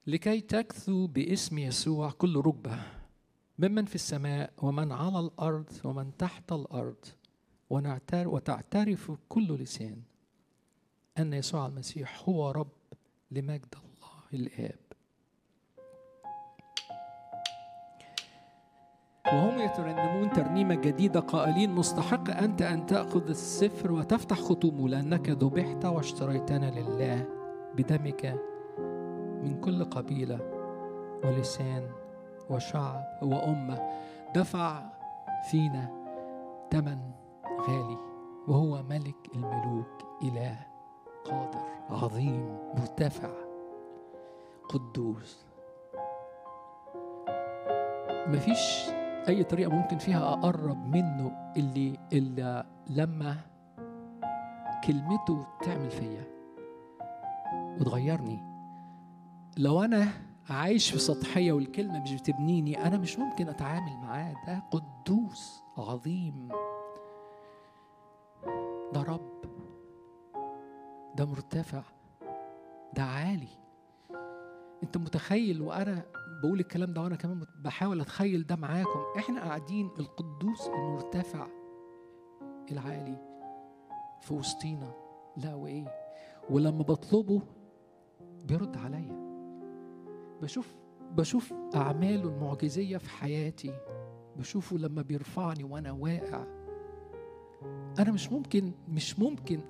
لكي تكثو باسم يسوع كل ركبة ممن في السماء ومن على الأرض ومن تحت الأرض ونعتر وتعترف كل لسان أن يسوع المسيح هو رب لمجد الله الآب وهم يترنمون ترنيمة جديدة قائلين مستحق أنت أن تأخذ السفر وتفتح ختومه لأنك ذبحت واشتريتنا لله بدمك من كل قبيلة ولسان وشعب وأمة دفع فينا ثمن غالي وهو ملك الملوك إله قادر عظيم مرتفع قدوس مفيش أي طريقة ممكن فيها أقرب منه اللي, اللي لما كلمته تعمل فيا وتغيرني لو أنا عايش في سطحية والكلمة مش بتبنيني أنا مش ممكن أتعامل معاه ده قدوس عظيم ده رب ده مرتفع ده عالي انت متخيل وانا بقول الكلام ده وانا كمان بحاول اتخيل ده معاكم احنا قاعدين القدوس المرتفع العالي في وسطينا لا وايه ولما بطلبه بيرد عليا بشوف بشوف اعماله المعجزيه في حياتي بشوفه لما بيرفعني وانا واقع انا مش ممكن مش ممكن